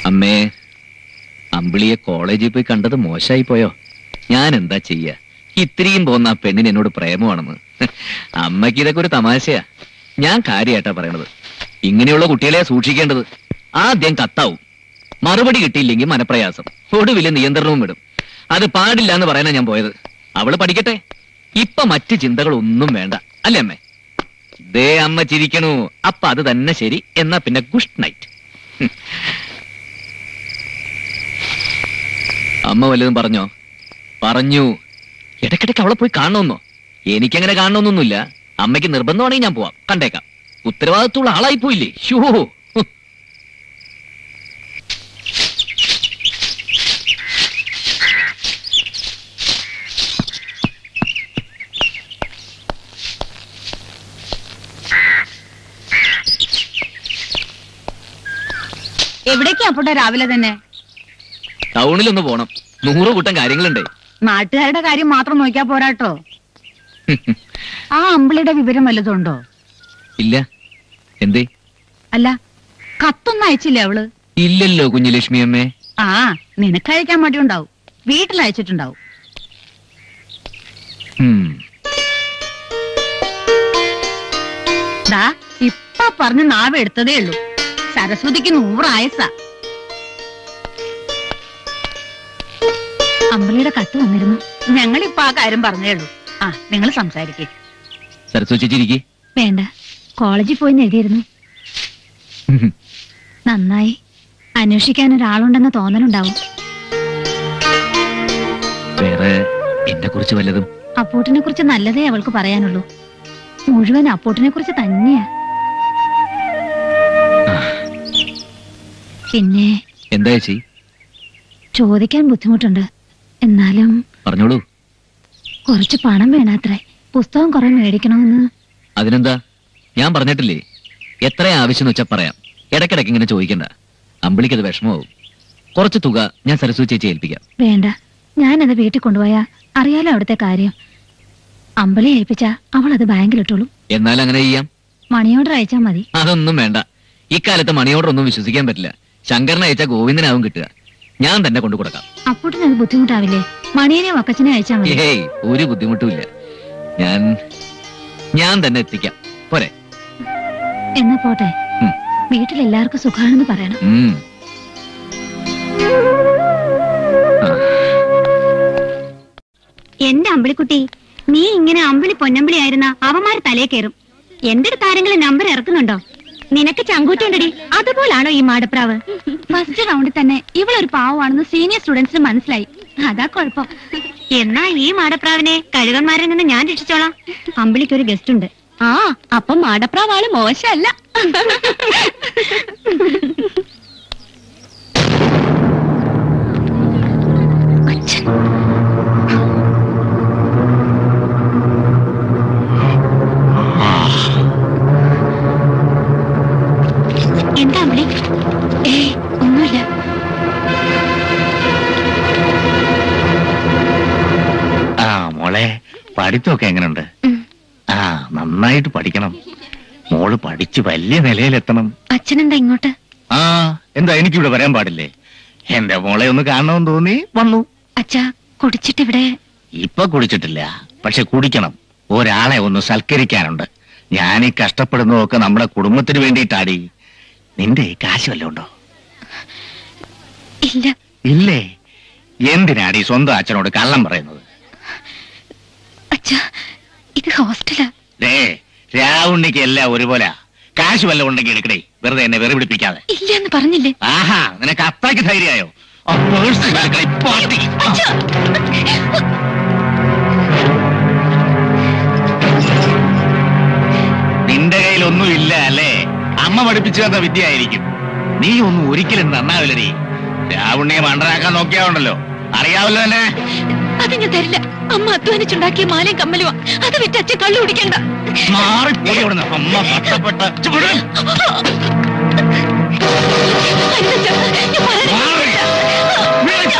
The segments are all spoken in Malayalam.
അമ്മേ അമ്പിളിയെ കോളേജിൽ പോയി കണ്ടത് മോശമായി പോയോ ഞാൻ എന്താ ചെയ്യ ഇത്രയും പോന്ന ആ പെണ്ണിന് എന്നോട് പ്രേമമാണെന്ന് അമ്മയ്ക്ക് ഇതൊക്കെ ഒരു തമാശയാ ഞാൻ കാര്യമായിട്ടാ പറയണത് ഇങ്ങനെയുള്ള കുട്ടികളെ സൂക്ഷിക്കേണ്ടത് ആദ്യം കത്താവും മറുപടി കിട്ടിയില്ലെങ്കിൽ മനപ്രയാസം ഒടുവില് നിയന്ത്രണവും വിടും അത് പാടില്ല എന്ന് പറയാനാ ഞാൻ പോയത് അവള് പഠിക്കട്ടെ ഇപ്പൊ മറ്റ് ചിന്തകളൊന്നും വേണ്ട അല്ലേ അമ്മേ ദേ അമ്മ ചിരിക്കണു അപ്പൊ അത് തന്നെ ശരി എന്നാ പിന്നെ ഗുഡ് നൈറ്റ് അമ്മ വല്ലതും പറഞ്ഞോ പറഞ്ഞു ഇടയ്ക്കിടയ്ക്ക് അവളെ പോയി കാണണമെന്നോ എനിക്കങ്ങനെ കാണണമെന്നൊന്നുമില്ല അമ്മയ്ക്ക് നിർബന്ധമാണെങ്കിൽ ഞാൻ പോവാം കണ്ടേക്കാം ഉത്തരവാദിത്തമുള്ള ആളായി പോയില്ലേ ഷോ എവിടേക്കാ അപ്പോട്ടെ രാവിലെ തന്നെ ടൗണിലൊന്ന് പോണം നൂറ് കൂട്ടം കാര്യങ്ങളുണ്ടേ നാട്ടുകാരുടെ കാര്യം മാത്രം നോക്കിയാ പോരാട്ടോ ആ അമ്പിളിയുടെ വിവരം വല്ലതുണ്ടോ ഇല്ല എന്തേ അല്ല കത്തൊന്നും അയച്ചില്ലേ അവള് ഇല്ലല്ലോ കുഞ്ഞുലക്ഷ്മി അമ്മേ ആ നിനക്ക് അയക്കാൻ മടിയുണ്ടാവും വീട്ടിൽ അയച്ചിട്ടുണ്ടാവും ഉം. ദാ ഇപ്പൊ പറഞ്ഞ് നാവ് എടുത്തതേ ഉള്ളൂ സരസ്വതിക്ക് നൂറായസ അമ്പിളിയുടെ കത്ത് വന്നിരുന്നു ഞങ്ങളിപ്പോ ആ കാര്യം പറഞ്ഞേ ഉള്ളൂ ആ നിങ്ങൾ സംസാരിക്കേ സരസ്വതി ചേച്ചി ഇരിക്ക്. വേണ്ട കോളേജിൽ പോയി എഴുതിയിരുന്നു നന്നായി അന്വേഷിക്കാൻ ഒരാളുണ്ടെന്ന തോന്നലുണ്ടാവും വേറെ എന്നെ കുറിച്ച് വല്ലതും അപ്പോട്ടിനെ കുറിച്ച് നല്ലതേ അവൾക്ക് പറയാനുള്ളൂ മുഴുവൻ അപ്പോട്ടിനെ കുറിച്ച് തന്നെയാ പിന്നെ എന്താ ചേച്ചി ചോദിക്കാൻ ബുദ്ധിമുട്ടുണ്ട് എന്നാലും പറഞ്ഞോളൂ കുറച്ച് പണം വേണാത്രേ പുസ്തകം കുറെ മേടിക്കണമെന്ന് അതിനെന്താ ഞാൻ പറഞ്ഞിട്ടില്ലേ എത്ര ആവശ്യം വെച്ചാ പറയാം ഇടയ്ക്കിടയ്ക്ക് ഇങ്ങനെ ചോദിക്കണ്ട അമ്പിളിക്കത് വിഷമമാവും കുറച്ച് തുക ഞാൻ സരസ്വതി ചേച്ചി ഏൽപ്പിക്കാം വേണ്ട ഞാനത് വീട്ടിൽ കൊണ്ടുപോയാ അറിയാലോ അവിടുത്തെ കാര്യം അമ്പളി ഏൽപ്പിച്ചാ അവൾ അത് ബാങ്കിലിട്ടോളും എന്നാൽ അങ്ങനെ ചെയ്യാം മണി ഓർഡർ അയച്ചാ മതി അതൊന്നും വേണ്ട ഇക്കാലത്ത് മണിയോടർ ഒന്നും വിശ്വസിക്കാൻ പറ്റില്ല ശങ്കരനെ അയച്ചാൽ ഗോവിന്ദനാവും കിട്ടുക ഞാൻ തന്നെ കൊണ്ടു കൊടുക്കാം അപ്പോട്ടിന് അത് ബുദ്ധിമുട്ടാവില്ലേ മണിയനെയും അക്കച്ചനെ അയച്ചാ മതി ഏയ് ഒരു ബുദ്ധിമുട്ടുമില്ല ഞാൻ ഞാൻ തന്നെ എത്തിക്കാം പോരെ എന്നാ പോട്ടെ ഉം. വീട്ടിലെല്ലാവർക്കും സുഖാണെന്ന് പറയണം ഉം. എന്റെ അമ്പിളിക്കുട്ടി നീ ഇങ്ങനെ അമ്പിളി പൊന്നമ്പിളി ആയിരുന്ന അവന്മാര് തലേ കയറും എന്റെ അടുത്ത് ആരെങ്കിലും നമ്പർ ഇറക്കുന്നുണ്ടോ നിനക്ക് ചങ്കൂറ്റുണ്ടടി അതുപോലാണോ ഈ മാടപ്രാവ് ഫസ്റ്റ് റൗണ്ടിൽ തന്നെ ഇവളൊരു പാവമാണെന്ന് സീനിയർ സ്റ്റുഡൻസിന് മനസ്സിലായി അതാ കുഴപ്പം എന്നാ ഈ മാടപ്രാവിനെ കഴുകന്മാരിൽ നിന്ന് ഞാൻ രക്ഷിച്ചോളാം അമ്പിളിക്ക് ഒരു ഗസ്റ്റ് ഉണ്ട് ആ അപ്പം മാടപ്രാവ് ആള് മോശമല്ല അച്ഛൻ എന്താ അമ്പിളി ഏ ഒന്നുമില്ല ആ മോളെ പഠിത്തമൊക്കെ എങ്ങനെയുണ്ട് ഉം. ആ നന്നായിട്ട് പഠിക്കണം മോള് പഠിച്ച് വലിയ നിലയിലെത്തണം അച്ഛനെന്താ ഇങ്ങോട്ട് ആ എന്താ എനിക്കിവിടെ വരാൻ പാടില്ലേ എന്റെ മോളെ ഒന്ന് കാണണമെന്ന് തോന്നി വന്നു അച്ഛാ കുടിച്ചിട്ട് ഇവിടെ ഇപ്പൊ കുടിച്ചിട്ടില്ല പക്ഷെ കുടിക്കണം ഒരാളെ ഒന്ന് സൽക്കരിക്കാനുണ്ട് ഞാൻ ഈ കഷ്ടപ്പെടുന്നതൊക്കെ നമ്മുടെ കുടുംബത്തിന് വേണ്ടിയിട്ടാടി നിന്റെ ഈ കാശ് വല്ലതും ഉണ്ടോ ഇല്ല ഇല്ലേ എന്തിനാടി സ്വന്തം അച്ഛനോട് കള്ളം പറയുന്നത് അച്ഛാ ഇത് ഹോസ്റ്റലാ ദേ രാവുണ്ണിക്ക് എല്ലാം ഒരുപോലെ കാശ് വല്ലതും ഉണ്ടെങ്കിൽ എടുക്കടേ വെറുതെ എന്നെ വെറു പിടിപ്പിക്കാതെ ഇല്ല എന്ന് പറഞ്ഞില്ലേ ആഹാ നിനക്ക് അത്രയ്ക്ക് ധൈര്യമായോ ആ പേഴ്സ് എടുക്കടേ, പാട്ടി. ആ. നിന്റെ കയ്യിൽ ഒന്നും ഇല്ല അല്ലേ അമ്മ പഠിപ്പിച്ചു തന്ന വിദ്യ ആയിരിക്കും നീ ഒന്നും ഒരിക്കലും നന്നാവില്ലടി രാവുണ്ണിയെ മണ്ടനാക്കാൻ നോക്കിയാവുണ്ടല്ലോ അറിയാവല്ലോ തന്നെ അത് ഞാൻ തരില്ല അമ്മ അധ്വാനിച്ചുണ്ടാക്കിയ മാലയും കമ്മലുവാ അത് വിറ്റ് അച്ഛൻ കള്ളു കുടിക്കണ്ട മാറിപ്പോയി അവിടുന്ന് അമ്മ കഷ്ടപ്പെട്ട ചുവട്. അരുതച്ഛാ, ഞാൻ വളരെ- മാറി. വീഴ്.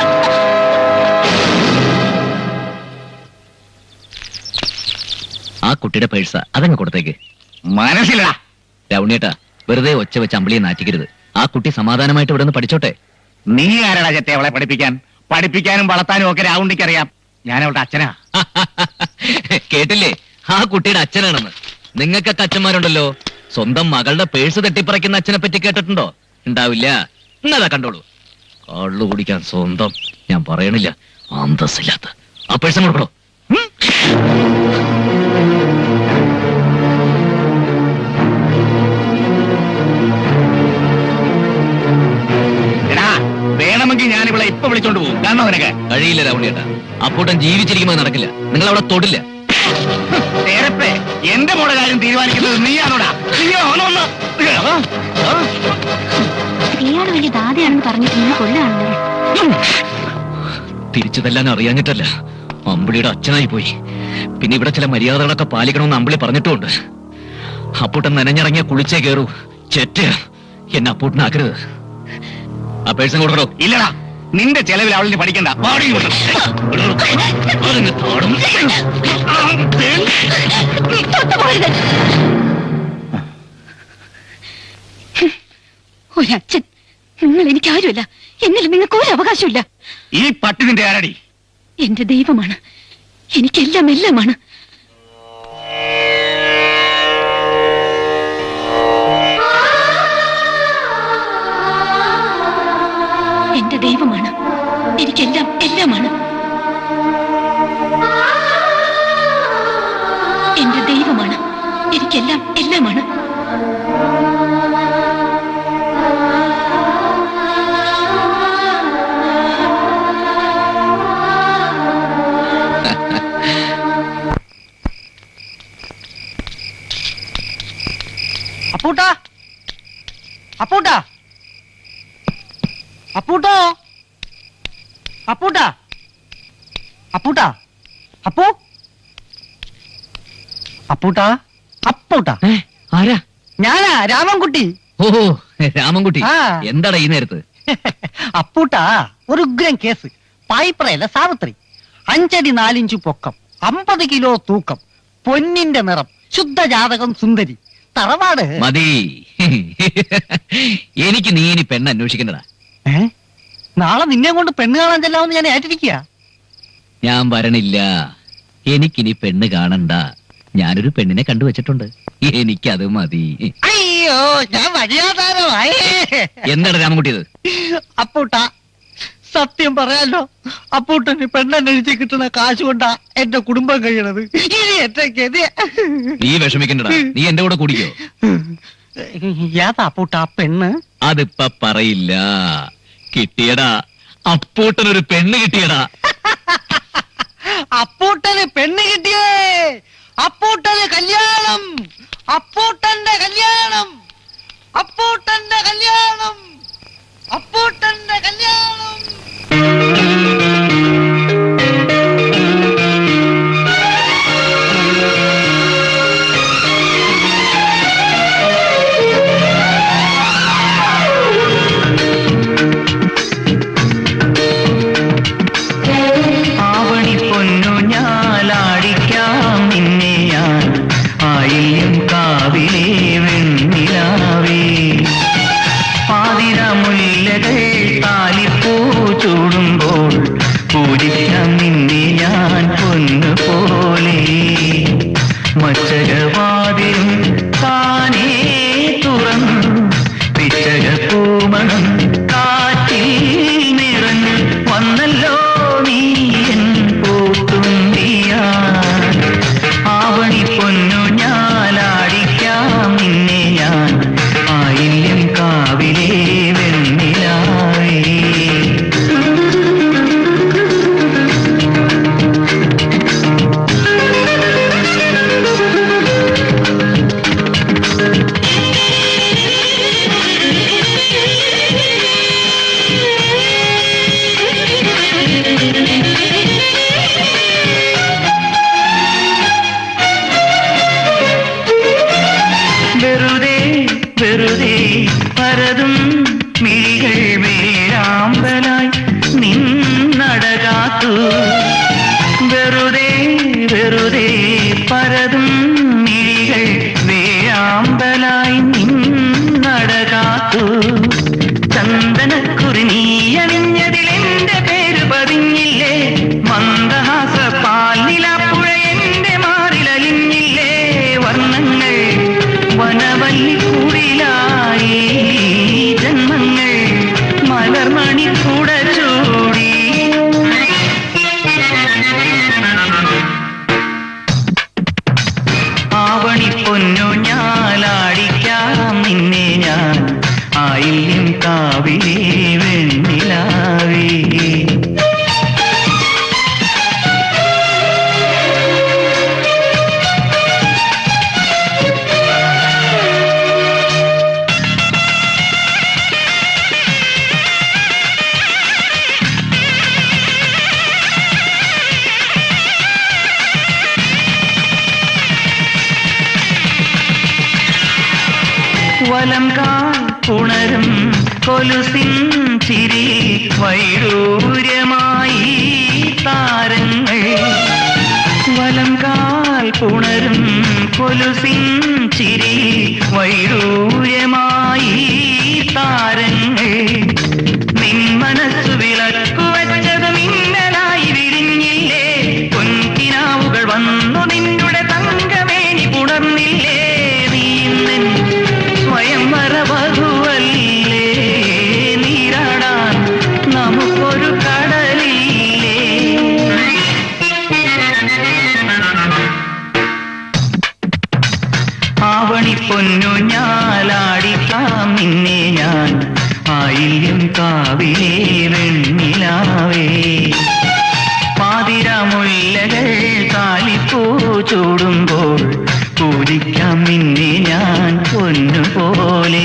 ആ കുട്ടിയുടെ പേഴ്സ അതങ്ങ് കൊടുത്തേക്ക് മനസ്സിലാ രവണിയേട്ടാ വെറുതെ ഒച്ച വെച്ച് അമ്പിളിയെ നാറ്റിക്കരുത് ആ കുട്ടി സമാധാനമായിട്ട് ഇവിടെ നിന്ന് പഠിച്ചോട്ടെ നീ ആരാടാ ചെത്തെ അവളെ പഠിപ്പിക്കാൻ പഠിപ്പിക്കാനും വളർത്താനും ഒക്കെ രാവുണ്ടിക്ക് അറിയാം ഞാൻ അവളുടെ അച്ഛനാ കേട്ടില്ലേ ആ കുട്ടിയുടെ അച്ഛനാണെന്ന് നിങ്ങൾക്കൊക്കെ അച്ഛന്മാരുണ്ടല്ലോ സ്വന്തം മകളുടെ പേഴ്സ് തട്ടിപ്പറിക്കുന്ന അച്ഛനെ പറ്റി കേട്ടിട്ടുണ്ടോ ഉണ്ടാവില്ല എന്നതാ കണ്ടോളൂ കള്ളു കുടിക്കാൻ സ്വന്തം ഞാൻ പറയണില്ല അന്തസ്സില്ലാത്ത ആ പേഴ്സ് കൊടുക്കണോ എടാ വേണമെങ്കിൽ ഞാൻ ഇവിടെ ഇപ്പൊ വിളിച്ചോണ്ട് പോകും കാരണം നിനക്ക് കഴിയില്ല രാവണിയേട്ടാ അപ്പൂട്ടൻ ജീവിച്ചിരിക്കുമ്പോൾ നടക്കില്ല നിങ്ങൾ അവിടെ തൊടില്ല നേരത്തെ എന്റെ മോടെ കാര്യം തീരുമാനിക്കുന്നത് നീയാണോടാ നീയാണോ ഒന്ന്? ആ, ആ. ഇയാള് വലിയ ദാതയാണെന്ന് പറഞ്ഞിട്ട് നിങ്ങൾ കൊല്ലാണല്ലോ തിരിച്ചു തല്ലാൻ അറിയാഞ്ഞിട്ടല്ല അമ്പിളിയുടെ അച്ഛനായി പോയി പിന്നെ ഇവിടെ ചില മര്യാദകളൊക്കെ പാലിക്കണമെന്ന് അമ്പിളി പറഞ്ഞിട്ടുമുണ്ട് അപ്പൂട്ടൻ നനഞ്ഞിറങ്ങിയ കുളിച്ചേ കയറൂ ചെറ്റ എന്നെ അപ്പൂട്ടനാക്കരുത് ആ പേഴ്സൺ കൊടുക്കണോ ഇല്ലടാ നിന്റെ ചെലവിൽ അവളിന് പഠിക്കണ്ട വാടി ഇങ്ങോട്ട്. അതങ്ങ് താടും. ഒരച്ഛൻ നിങ്ങൾ എനിക്ക് ആരുമല്ല എന്നിൽ നിങ്ങൾക്ക് ഒരു അവകാശമില്ല ഈ പട്ടി നിന്റെ ആരടി എന്റെ ദൈവമാണ് എനിക്കെല്ലാം എല്ലാമാണ് എന്റെ ദൈവമാണ് എനിക്കെല്ലാം എല്ലാമാണ് എന്റെ ദൈവമാണ് എനിക്കെല്ലാം എല്ലാമാണ് അപ്പൂട്ടാ അപ്പൂട്ടാ അപ്പൂട്ടോ അപ്പൂട്ടാ അപ്പൂട്ടാ അപ്പൂ അപ്പൂട്ടാ അപ്പൂട്ടാ ഏ, ആരാ ഞാനാ രാമൻകുട്ടി ഓ രാമൻകുട്ടി ആ. എന്താടാ ഈ നേരത്ത് അപ്പൂട്ടാ ഒരു ഉഗ്രൻ കേസ് പായിപ്രയല്ല സാവിത്രി അഞ്ചടി നാലിഞ്ചു പൊക്കം അമ്പത് കിലോ തൂക്കം പൊന്നിന്റെ നിറം ശുദ്ധജാതകം സുന്ദരി തറവാട് മതി എനിക്ക് നീ ഇനി പെണ്ണ് അന്വേഷിക്കണ്ടടാ ഏ നാളെ നിന്നെ കൊണ്ട് പെണ്ണ് കാണാൻ ചെല്ലാമെന്ന് ഞാൻ ഏറ്റിരിക്കുക ഞാൻ വരണില്ല എനിക്കിനി പെണ്ണ് കാണണ്ട ഞാനൊരു പെണ്ണിനെ കണ്ടുവച്ചിട്ടുണ്ട് എനിക്കത് മതി അയ്യോ ഞാൻ വഴിയാധാരമായി എന്താണ് രാമൻകുട്ടി ഇത് അപ്പൂട്ട സത്യം പറയാലോ അപ്പൂട്ടന് പെണ്ണന്വേഷിച്ച് കിട്ടുന്ന കാശ് കൊണ്ടാ എന്റെ കുടുംബം കഴിയണത് ഇനി എന്റെ ഗതി നീ വിഷമിക്കണ്ടടാ നീ എന്റെ കൂടെ കുടിക്കോ ഏതാ അപ്പൂട്ട ആ പെണ്ണ് അതിപ്പ പറയില്ല കിട്ടിയടാ അപ്പൂട്ടനൊരു പെണ്ണ് കിട്ടിയടാ അപ്പൂട്ടന് പെണ്ണ് കിട്ടിയേ അപ്പൂട്ടന് കല്യാണം അപ്പൂട്ടന്റെ കല്യാണം അപ്പൂട്ടന്റെ കല്യാണം അപ്പൂട്ടന്റെ കല്യാണം ആവണി പൊന്നു ഞാലാടിക്കാം നിന്നെ ഞാൻ ആയില്യം കാവിലെ വെണ്ണിലാവേ പാതിര മുല്ലകൾ താലിപ്പൂ ചൂടുമ്പോൾ പൂജിക്കാം നിന്നെ ഞാൻ പൊന്നു പോലെ മച്ചകവാതിലും താനേ തുറന്നു പിച്ചക പൂമണം കാറ്റിൽ നിറഞ്ഞു വന്നല്ലോ നീ എൻ പൂത്തുമ്പിയാ ആവണി പൊന്നു ഞാലാടിക്കാം നിന്നെ ഞാൻ ആയില്യം കാവിലെ വെണ്ണിലാവേ വെറുതെ വെറുതെ പരതും മിഴികൾ വേഴാമ്പലായി നിന്നടകാത്തു വെറുതെ വെറുതെ പരതും മിഴികൾ വേഴാമ്പലായി നിന്നടകാത്തു ചന്ദനക്കുറി നീയ വലം കാൽ പുണരും കൊലുസിൻ ചിരി വൈഡൂര്യമായി താരങ്ങൾ വലം കാൽ പുണരും കൊലുസിൻ ചിരി വൈഡൂര്യമായി താരങ്ങൾ നിൻ മനസ്സു വിളക്കു വെച്ചത് മിന്നലായി വിരിഞ്ഞില്ലേ പൊൻകിനാവുകൾ വന്നു നിന്നുടെ തങ്കമേനി പുണർന്നില്ലേ നീ ഇന്നെൻ സ്വയം വരവധുവല്ലേ നീരാടാൻ നമുക്കൊരു കടലില്ലേ ആവണി പൊന്നു ഞാലാടിക്കാം നിന്നെ ഞാൻ ആയില്യം കാവിലേ വെണ്ണിലാവേ പാതിരാമുല്ലകൾ കാലിപ്പൂ ചൂടുമ്പോൾ പൂജിക്കാം നിന്നെ ഞാൻ പൊന്നുപോലെ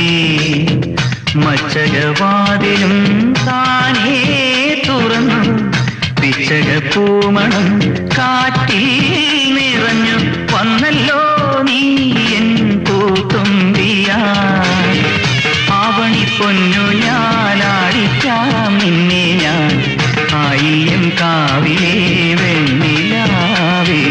മച്ചകവാതിലും താനേ തുറന്നു പിച്ചക പൂമണം കാറ്റിൽ നിറഞ്ഞു വന്നല്ലോ നീ എൻ പൂത്തുമ്പിയാ ആവണി പൊന്നു ഞാലാടിക്കാം നിന്നെ ഞാൻ ആയില്യം കാവിലേ വെണ്ണിലാവേ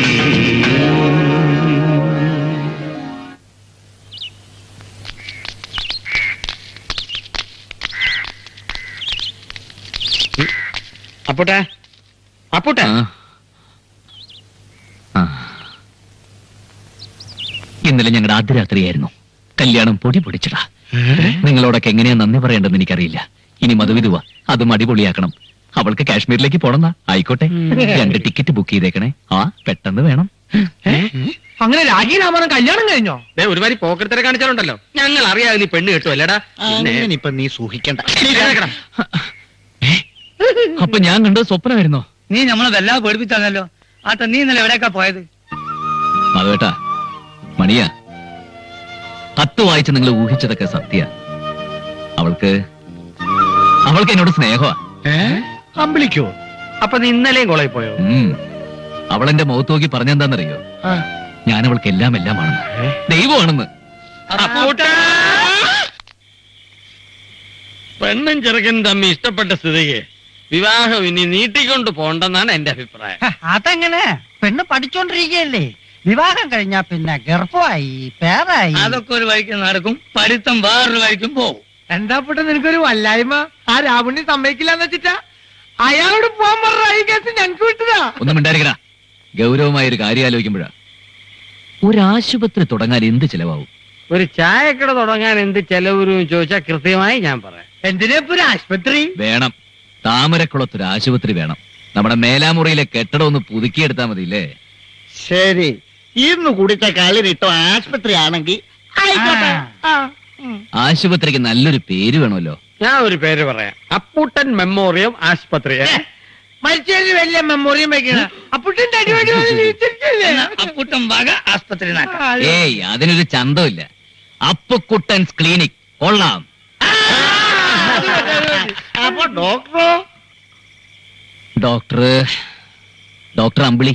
അപ്പൂട്ടെ അപ്പൂട്ടെ ആ. ആ. ഇന്നലെ ഞങ്ങളുടെ ആദ്യരാത്രിയായിരുന്നു കല്യാണം പൊടി പൊടിച്ചടാ നിങ്ങളോടൊക്കെ എങ്ങനെയാ നന്ദി പറയേണ്ടെന്ന് എനിക്കറിയില്ല ഇനി മധുവിധുവ അതും അടിപൊളിയാക്കണം അവൾക്ക് കാശ്മീരിലേക്ക് പോണെന്നാ ആയിക്കോട്ടെ രണ്ട് ടിക്കറ്റ് ബുക്ക് ചെയ്തേക്കണേ ആ പെട്ടെന്ന് വേണം അങ്ങനെ രാജി രാമനും കല്യാണം കഴിഞ്ഞോ ഒരുമാതിരി പോക്കരത്തരെ കാണിച്ചാലുണ്ടല്ലോ ഞങ്ങൾ അറിയാതെ നീ പെണ്ണ് കിട്ടും അല്ലേടാ ഇപ്പൊ നീ സൂഹിക്കണ്ട അപ്പൊ ഞാൻ കണ്ടത് സ്വപ്നമായിരുന്നോ നീ നമ്മളെ വല്ലാതെ പേടിപ്പിച്ചാണല്ലോ ആത്ത നീ ഇന്നലെ എവിടേക്കാ പോയത് മാധവേട്ടാ മണിയ കത്ത് വായിച്ച് നിങ്ങൾ ഊഹിച്ചതൊക്കെ സത്യ അവൾക്ക് അവൾക്ക് എന്നോട് സ്നേഹമാ അമ്പിളിക്കോ അപ്പൊ നീ ഇന്നലെയും കോളേജിൽ പോയോ ഉം. അവൾ എന്റെ മുഖത്ത് നോക്കി പറഞ്ഞെന്താന്നറിയോ ഞാൻ അവൾക്ക് എല്ലാം എല്ലാമാണെന്ന് ദൈവമാണെന്ന് പെണ്ണും ചെറുക്കനും തമ്മി ഇഷ്ടപ്പെട്ട സ്ഥിതിക്ക് വിവാഹം ഇനി നീട്ടിക്കൊണ്ട് പോണ്ടെന്നാണ് എന്റെ അഭിപ്രായം ഹ, അതെങ്ങനെ പെണ്ണ് പഠിച്ചോണ്ടിരിക്കുകയല്ലേ വിവാഹം കഴിഞ്ഞാ പിന്നെ ഗർഭമായി പേരായി അതൊക്കെ ഒരു വഴിക്ക് നടക്കും പഠിത്തം വേറൊരു വഴിക്കും പോകും എന്താ പൊട്ട നിനക്കൊരു വല്ലായ്മ ആ രാവണി സമ്മതിക്കില്ലെന്ന് വെച്ചിട്ടാ അയാളോട് പോകാൻ പറഞ്ഞ ഈ കേസ് ഞങ്ങൾക്ക് വിട്ടതാ ഒന്നും മിണ്ടായിരിക്കടാ ഗൗരവമായ ഒരു കാര്യം ആലോചിക്കുമ്പോഴാ ഒരു ആശുപത്രി തുടങ്ങാൻ എന്ത് ചിലവാകും ഒരു ചായക്കട തുടങ്ങാൻ എന്ത് ചെലവരും ചോദിച്ചാൽ കൃത്യമായി ഞാൻ പറയാം എന്തിനാ ഇപ്പൊ ഒരു ആശുപത്രി വേണം താമരക്കുളത്തൊരു ആശുപത്രി വേണം നമ്മുടെ മേലാമുറിയിലെ കെട്ടിടം ഒന്ന് പുതുക്കിയെടുത്താൽ മതി ഇല്ലേ ശരി ഇന്ന് കുടിച്ച കളിനിട്ടോ ആശുപത്രി ആണെങ്കിൽ ആശുപത്രിക്ക് നല്ലൊരു പേര് വേണമല്ലോ ഞാൻ ഒരു പേര് പറയാം അപ്പൂട്ടൻ മെമ്മോറിയം ആശുപത്രി മരിച്ചതിന് വലിയ മെമ്മോറിയം വെക്കണ അപ്പൂട്ടന്റെ അടിപൊളി അപ്പൂട്ടം വക ആസ്പത്രി നാക്കാം ഏയ് അതിനൊരു ചന്തമില്ല അപ്പുക്കുട്ടൻസ് ക്ലിനിക് കൊള്ളാം അപ്പൊ ഡോക്ടറോ ഡോക്ടർ ഡോക്ടർ അമ്പിളി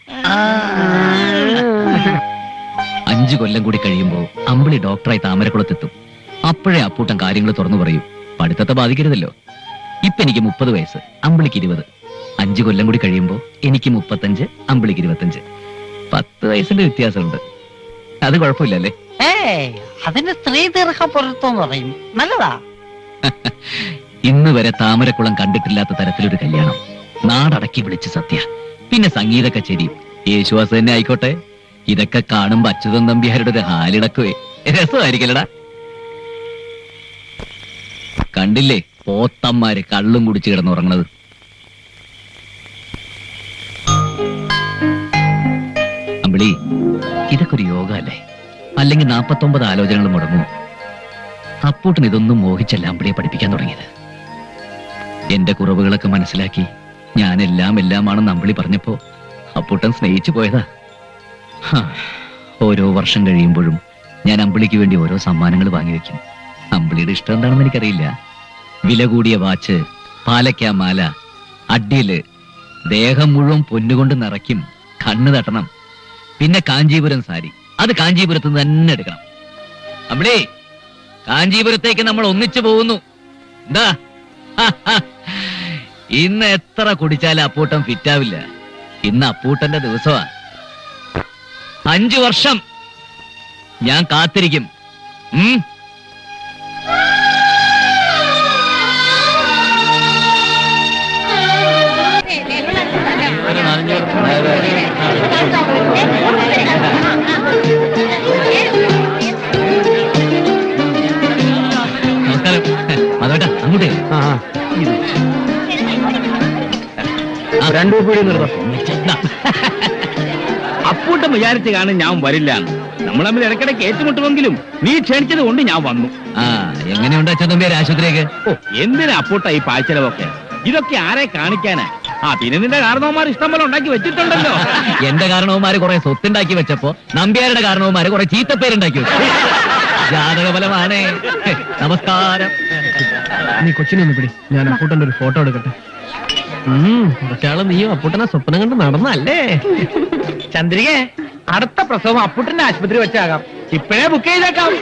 അഞ്ചു കൊല്ലം കൂടി കഴിയുമ്പോ അമ്പിളി ഡോക്ടറായി താമരക്കുളത്തെത്തും അപ്പോഴേ അപ്പൂട്ടൻ കാര്യങ്ങൾ തുറന്നു പറയൂ പഠിത്തത്തെ ബാധിക്കരുതല്ലോ ഇപ്പൊ എനിക്ക് മുപ്പത് വയസ്സ് അമ്പിളിക്ക് ഇരുപത് അഞ്ചു കൊല്ലം കൂടി കഴിയുമ്പോ എനിക്ക് മുപ്പത്തഞ്ച് അമ്പിളിക്ക് ഇരുപത്തഞ്ച് പത്ത് വയസ്സിന്റെ വ്യത്യാസമുണ്ട് അത് കുഴപ്പമില്ലല്ലേ ഏയ് അതിന് സ്ത്രീ ദീർഘ പൊരുത്തം പറയും നല്ലതാ ഇന്ന് വരെ താമരക്കുളം കണ്ടിട്ടില്ലാത്ത തരത്തിലൊരു കല്യാണം നാടടക്കി വിളിച്ച് സത്യ പിന്നെ സംഗീത കച്ചേരി യേശുവാസ് തന്നെ ആയിക്കോട്ടെ ഇതൊക്കെ കാണുമ്പോ അച്യുതൻ നമ്പ്യാരുടെ ഒരു ഹാലിടക്കുവേ രസമായിരിക്കലടാ കണ്ടില്ലേ പോത്തന്മാര് കള്ളും കുടിച്ച് കിടന്നുറങ്ങണത് അമ്പിളി ഇതൊക്കെ ഒരു യോഗ അല്ലേ അല്ലെങ്കിൽ നാപ്പത്തൊമ്പത് ആലോചനകൾ മുടങ്ങും അപ്പൂട്ടൻ ഇതൊന്നും മോഹിച്ചല്ല അമ്പിളിയെ പഠിപ്പിക്കാൻ തുടങ്ങിയത് എന്റെ കുറവുകളൊക്കെ മനസ്സിലാക്കി ഞാൻ എല്ലാം എല്ലാമാണെന്ന് അമ്പിളി പറഞ്ഞപ്പോ അപ്പൂട്ടൻ സ്നേഹിച്ചു പോയതാ ഹാ, ഓരോ വർഷം കഴിയുമ്പോഴും ഞാൻ അമ്പിളിക്ക് വേണ്ടി ഓരോ സമ്മാനങ്ങൾ വാങ്ങിവെക്കും അമ്പിളിയുടെ ഇഷ്ടം എന്താണെന്ന് എനിക്കറിയില്ല വില കൂടിയ വാച്ച് പാലക്ക മാല അഡ്ഡിയില് ദേഹം മുഴുവൻ പൊന്നുകൊണ്ട് നിറയ്ക്കും കണ്ണ് തട്ടണം പിന്നെ കാഞ്ചീപുരം സാരി അത് കാഞ്ചീപുരത്ത് നിന്ന് തന്നെ എടുക്കണം അമ്പിളി കാഞ്ചീപുരത്തേക്ക് നമ്മൾ ഒന്നിച്ചു പോകുന്നു എന്താ ഇന്ന് എത്ര കുടിച്ചാലും അപ്പൂട്ടൻ ഫിറ്റാവില്ല ഇന്ന് അപ്പൂട്ടന്റെ ദിവസമാ അഞ്ചു വർഷം ഞാൻ കാത്തിരിക്കും ഉം നമസ്കാരം അതോട്ടാ അങ്ങോട്ട് രണ്ടു പീടി നിർത്താം ദാ, അപ്പൂട്ടം വിചാരിച്ച് കാണും ഞാൻ വരില്ല നമ്മൾ തമ്മിൽ ഇടയ്ക്കിടയ്ക്ക് ഏറ്റുമുട്ടുമെങ്കിലും നീ ക്ഷണിച്ചത് കൊണ്ട് ഞാൻ വന്നു ആ എങ്ങനെയുണ്ട് അച്ഛൻ തമ്പിയാർ ആശുപത്രിയൊക്കെ ഓ എന്തിനാ അപ്പൂട്ട ഈ പാഴ്ചലവൊക്കെ ഇതൊക്കെ ആരെ കാണിക്കാനാ ആ പിന്നെ നിന്റെ കാരണവന്മാർ ഇഷ്ടം പോലെ ഉണ്ടാക്കി വെച്ചിട്ടുണ്ടല്ലോ എന്റെ കാരണവന്മാര് കുറെ സ്വത്തുണ്ടാക്കി വെച്ചപ്പോ നമ്പ്യാരുടെ കാരണവന്മാര് കുറെ ചീത്തപ്പേരുണ്ടാക്കി വെച്ചു ജാതകഫലമാണ് നമസ്കാരം നീ കൊച്ചിനെ ഒന്ന് പിടി ഞാൻ അപ്പൂട്ടന്റെ ഒരു ഫോട്ടോ എടുക്കട്ടെ കുറച്ചാള് നീയും അപ്പൂട്ടനെ സ്വപ്നം കണ്ട് നടന്നല്ലേ ചന്ദ്രികെ അടുത്ത പ്രസവം അപ്പൂട്ടന്റെ ആശുപത്രി വെച്ചാകാം ഇപ്പഴേ ബുക്ക് ചെയ്തേക്കാം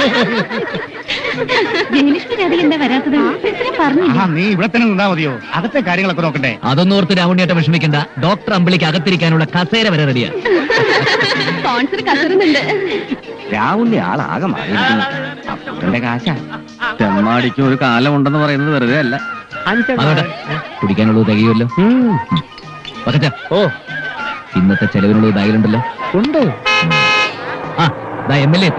ജയലക്ഷ്മി രാധിക എന്താ വരാത്തത് പറഞ്ഞു നീ ഇവിടെ തന്നെ നിന്നാ മതിയോ അകത്തെ കാര്യങ്ങളൊക്കെ നോക്കട്ടെ അതൊന്നും ഓർത്ത് രാവണിയായിട്ട് വിഷമിക്കണ്ട ഡോക്ടർ അമ്പിളിക്ക് അകത്തിരിക്കാനുള്ള കസേര വരെ റെഡിയാ സ്പോൺസർ കസറുന്നുണ്ട് രാവുണ്ണി ആളാകെ മാറിയിരിക്കുന്നു അപ്പൂട്ടന്റെ കാശ തെമ്മാടിക്ക് ഒരു കാലമുണ്ടെന്ന് പറയുന്നത് വെറുതെ അല്ല അതോട്ടെ കുടിക്കാനുള്ളത് തികയുമല്ലോ പക്കച്ച ഓ ഇന്നത്തെ ചെലവിനുള്ളത് ബാഗിലുണ്ടല്ലോ ഉണ്ട് ആ ദാ എം എൽ എ എത്തി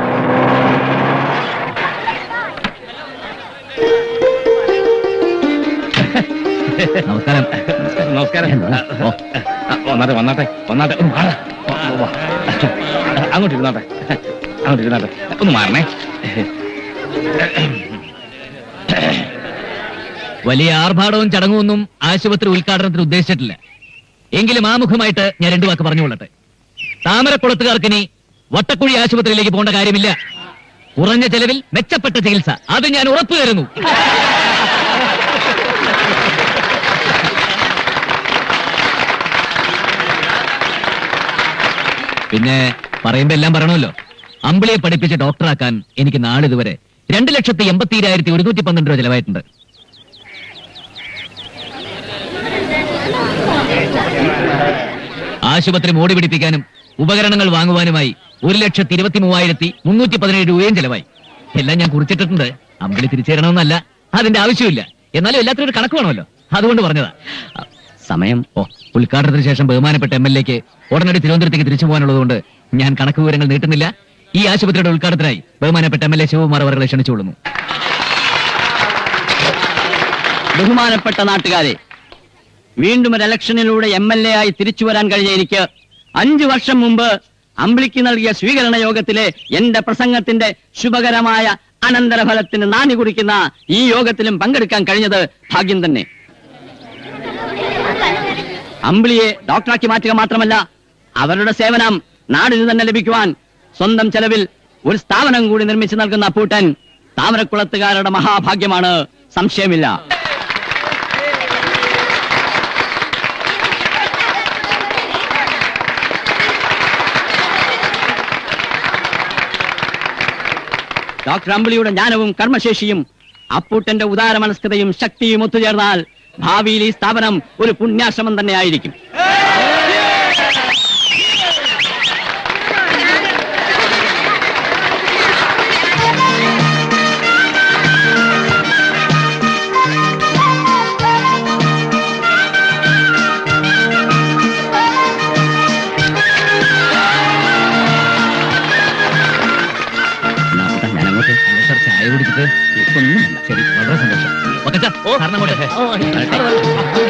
നമസ്കാരം നമസ്കാരം ഓ വന്നാട്ടെ വന്നാട്ടെ വന്നാട്ടെ ഒന്ന് മാറാ. വാ, വാ, വാ. അങ്ങോട്ട് ഇരുന്നാട്ടെ അങ്ങോട്ട് ഇരുന്നാട്ടെ ഒന്ന് മാറണേ വലിയ ആർഭാടവും ചടങ്ങുമൊന്നും ആശുപത്രി ഉദ്ഘാടനത്തിന് ഉദ്ദേശിച്ചിട്ടില്ല എങ്കിലും ആമുഖമായിട്ട് ഞാൻ രണ്ടു വാക്ക് പറഞ്ഞുകൊള്ളട്ടെ താമരക്കുളത്തുകാർക്കിനി വട്ടക്കുഴി ആശുപത്രിയിലേക്ക് പോകേണ്ട കാര്യമില്ല കുറഞ്ഞ ചെലവിൽ മെച്ചപ്പെട്ട ചികിത്സ അത് ഞാൻ ഉറപ്പു തരുന്നു പിന്നെ പറയുമ്പോ എല്ലാം പറയണമല്ലോ അമ്പിളിയെ പഠിപ്പിച്ച് ഡോക്ടറാക്കാൻ എനിക്ക് നാളിതുവരെ രണ്ട് ലക്ഷത്തി എൺപത്തിരായിരത്തി ഒരുന്നൂറ്റി പന്ത്രണ്ട് രൂപ ചെലവായിട്ടുണ്ട് ആശുപത്രി മോടി പിടിപ്പിക്കാനും ഉപകരണങ്ങൾ വാങ്ങുവാനുമായി ഒരു ലക്ഷത്തി ഇരുപത്തി മൂവായിരത്തി മുന്നൂറ്റി പതിനേഴ് രൂപയും ചെലവായി എല്ലാം ഞാൻ കുറിച്ചിട്ടിട്ടുണ്ട് അമ്പിളി തിരിച്ചു തരണമെന്നല്ല അതിന്റെ ആവശ്യമില്ല എന്നാലും എല്ലാത്തിനും ഒരു കണക്ക് വേണമല്ലോ അതുകൊണ്ട് പറഞ്ഞതാ സമയം ഓ ഉദ്ഘാടനത്തിന് ശേഷം ബഹുമാനപ്പെട്ട എം എൽ എക്ക് ഉടനടി തിരുവനന്തപുരത്തേക്ക് തിരിച്ചു പോകാനുള്ളതുകൊണ്ട് ഞാൻ കണക്ക് വിവരങ്ങൾ നീട്ടുന്നില്ല ഈ ആശുപത്രിയുടെ ഉദ്ഘാടനത്തിനായി ബഹുമാനപ്പെട്ട എം എൽ എ ശിവകുമാർ അവരെ ക്ഷണിച്ചുകൊള്ളുന്നു ബഹുമാനപ്പെട്ട നാട്ടുകാരെ വീണ്ടും ഒരു ഇലക്ഷനിലൂടെ എം എൽ എ ആയി തിരിച്ചു വരാൻ കഴിഞ്ഞ എനിക്ക് അഞ്ചു വർഷം മുമ്പ് അമ്പിളിക്ക് നൽകിയ സ്വീകരണ യോഗത്തിലെ എന്റെ പ്രസംഗത്തിന്റെ ശുഭകരമായ അനന്തരഫലത്തിന് നാന്ദി കുറിക്കുന്ന ഈ യോഗത്തിലും പങ്കെടുക്കാൻ കഴിഞ്ഞത് ഭാഗ്യം തന്നെ അമ്പിളിയെ ഡോക്ടറാക്കി മാറ്റുക മാത്രമല്ല അവരുടെ സേവനം നാടിന് തന്നെ ലഭിക്കുവാൻ സ്വന്തം ചെലവിൽ ഒരു സ്ഥാപനം കൂടി നിർമ്മിച്ചു നൽകുന്ന പൂട്ടൻ താമരക്കുളത്തുകാരുടെ മഹാഭാഗ്യമാണ് സംശയമില്ല ഡോക്ടർ അമ്പിളിയുടെ ജ്ഞാനവും കർമ്മശേഷിയും അപ്പൂട്ടന്റെ ഉദാരമനസ്കതയും ശക്തിയും ഒത്തുചേർന്നാൽ ഭാവിയിൽ ഈ സ്ഥാപനം ഒരു പുണ്യാശ്രമം തന്നെ ആയിരിക്കും എന്നാ അപ്പൂട്ടാ, ഞാനങ്ങോട്ട് അല്ല സാർ ചായ കുടിച്ചിട്ട് ഒന്നുമല്ല ശരി വളരെ സന്തോഷം ഒക്കച്ചാ, സാറിന് അങ്ങോട്ട്.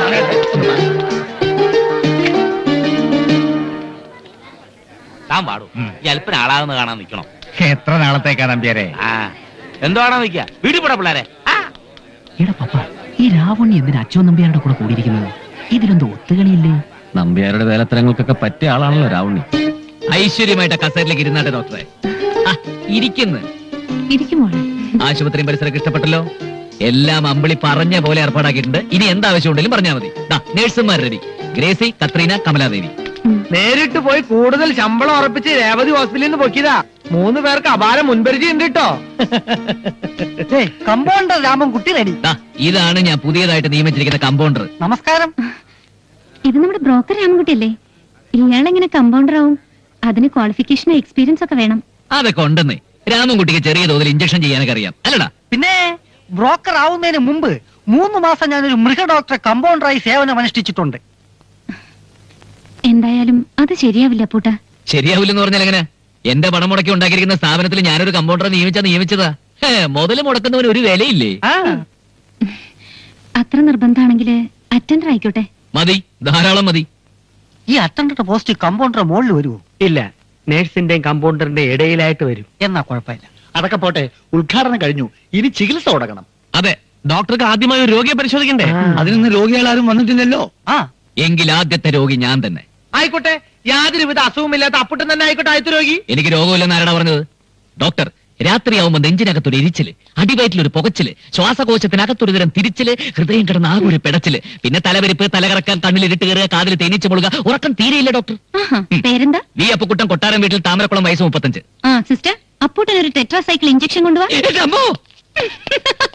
താൻ പാടും ഈ അല്പന ആളാകുന്ന കാണാൻ നിൽക്കണം എത്ര നാളത്തേക്കാ നമ്പ്യാരെ ആ എന്തുവാണോ നിൽക്കുക വീട്ടിൽ പോടാ പിള്ളേരെ ആ എടാ പപ്പ ഈ രാവണി എന്തിനാ അച്ഛൻ നമ്പ്യാരുടെ കൂടെ കൂടിയിരിക്കുന്നത് ഇതിലെന്തോ ഒത്തുകളിയില്ലേ നമ്പ്യാരുടെ വേലത്തരങ്ങൾക്കൊക്കെ പറ്റിയ ആളാണല്ലോ രാവുണ്ണി ഐശ്വര്യമായിട്ട് ആ കസേരയിലേക്ക് ഇരുന്നാട്ടെ ഡോക്ടറെ ആ, ഇരിക്കുന്നു ഇരിക്കുമോളെ ആശുപത്രിയും പരിസരമൊക്കെ ഇഷ്ടപ്പെട്ടല്ലോ എല്ലാം അമ്പിളി പറഞ്ഞ പോലെ ഏർപ്പാടാക്കിയിട്ടുണ്ട് ഇനി എന്താ ആവശ്യം ഉണ്ടെങ്കിലും പറഞ്ഞാൽ മതി ദാ നേഴ്സുമാർ റെഡി ഗ്രേസി കത്രീന കമലാദേവി നേരിട്ട് പോയി കൂടുതൽ ശമ്പളം ഉറപ്പിച്ച് രേവതി ഹോസ്പിറ്റലിൽ നിന്ന് പൊക്കിയതാ മൂന്ന് പേർക്ക് അപാര മുൻപരിചയം ഉണ്ട് കേട്ടോ കമ്പൗണ്ടർ രാമൻകുട്ടി റെഡി ദാ, ഇതാണ് ഞാൻ പുതിയതായിട്ട് നിയമിച്ചിരിക്കുന്ന കമ്പൗണ്ടർ നമസ്കാരം ഇത് നമ്മുടെ ബ്രോക്കർ രാമൻകുട്ടിയല്ലേ ഇയാളെങ്ങനെ കമ്പൗണ്ടർ ആവും അതിന് ക്വാളിഫിക്കേഷനും എക്സ്പീരിയൻസ് ഒക്കെ വേണം അതൊക്കെ ഉണ്ടെന്നേ രാമൻകുട്ടിക്ക് ചെറിയ തോതിൽ ഇഞ്ചക്ഷൻ ചെയ്യാനൊക്കെ അറിയാം അല്ലടാ പിന്നെ ബ്രോക്കർ ആവുന്നതിന് മുമ്പ് മൂന്ന് മാസം ഞാനൊരു മൃഗ ഡോക്ടറെ കമ്പൗണ്ടറായി സേവനം അനുഷ്ഠിച്ചിട്ടുണ്ട് എന്തായാലും അത് ശരിയാവില്ല പൂട്ട ശരിയാവില്ലെന്ന് പറഞ്ഞാൽ എങ്ങനെ എന്റെ പണം മുടക്കി ഉണ്ടാക്കിയിരിക്കുന്ന സ്ഥാപനത്തിൽ ഞാനൊരു കമ്പൗണ്ടറെ നിയമിച്ചാ നിയമിച്ചതാ ഹേ, മുതല് മുടക്കുന്നവന് ഒരു വിലയില്ലേ അത്ര നിർബന്ധമാണെങ്കിൽ അറ്റൻഡർ ആയിക്കോട്ടെ മതി ധാരാളം മതി ഈ അറ്റൻഡർ പോസ്റ്റ് കമ്പൗണ്ടർ മുകളിൽ വരുമോ ഇല്ല നേഴ്സിന്റെയും കമ്പൗണ്ടറിന്റെയും ഇടയിലായിട്ട് വരും എന്നാ കുഴപ്പമില്ല അതൊക്കെ പോട്ടെ ഉദ്ഘാടനം കഴിഞ്ഞു ഇനി ചികിത്സ തുടങ്ങണം അതെ ഡോക്ടർക്ക് ആദ്യമായി ഒരു രോഗിയെ പരിശോധിക്കണ്ടേ അതിനൊന്നും രോഗികളാരും വന്നിട്ടില്ലല്ലോ ആ എങ്കിൽ ആദ്യത്തെ രോഗി ഞാൻ തന്നെ ആയിക്കോട്ടെ യാതൊരുവിധ അസുഖമില്ലാത്ത അപ്പുട്ടൻ തന്നെ ആയിക്കോട്ടെ ആദ്യത്തെ രോഗി എനിക്ക് രോഗമില്ലെന്ന് ആരാടാ പറഞ്ഞത് ഡോക്ടർ രാത്രിയാവുമ്പോ നെഞ്ചിനകത്തൊരു ഇരിച്ചില് അടിവയറ്റിലൊരു പുകച്ചില് ശ്വാസകോശത്തിനകത്തൊരു തരം തിരിച്ചില് ഹൃദയം കിടന്ന ആകെ ഒരു പിടച്ചില് പിന്നെ തലവരിപ്പ് തലകറക്കാൻ കണ്ണിൽ ഇരുട്ട് കയറുക കാതിൽ തേനീച്ച് മുളുക ഉറക്കം തീരെയില്ല ഡോക്ടർ ആഹാ പേരെന്താ വി അപ്പുക്കുട്ടൻ കൊട്ടാരം വീട്ടിൽ താമരക്കുളം വയസ്സ് മുപ്പത്തഞ്ച് ആ സിസ്റ്റർ അപ്പൂട്ടൻ ഒരു ടെട്രാസൈക്കിൾ ഇഞ്ചക്ഷൻ കൊണ്ടുപോവാ എന്റെ അമ്മോ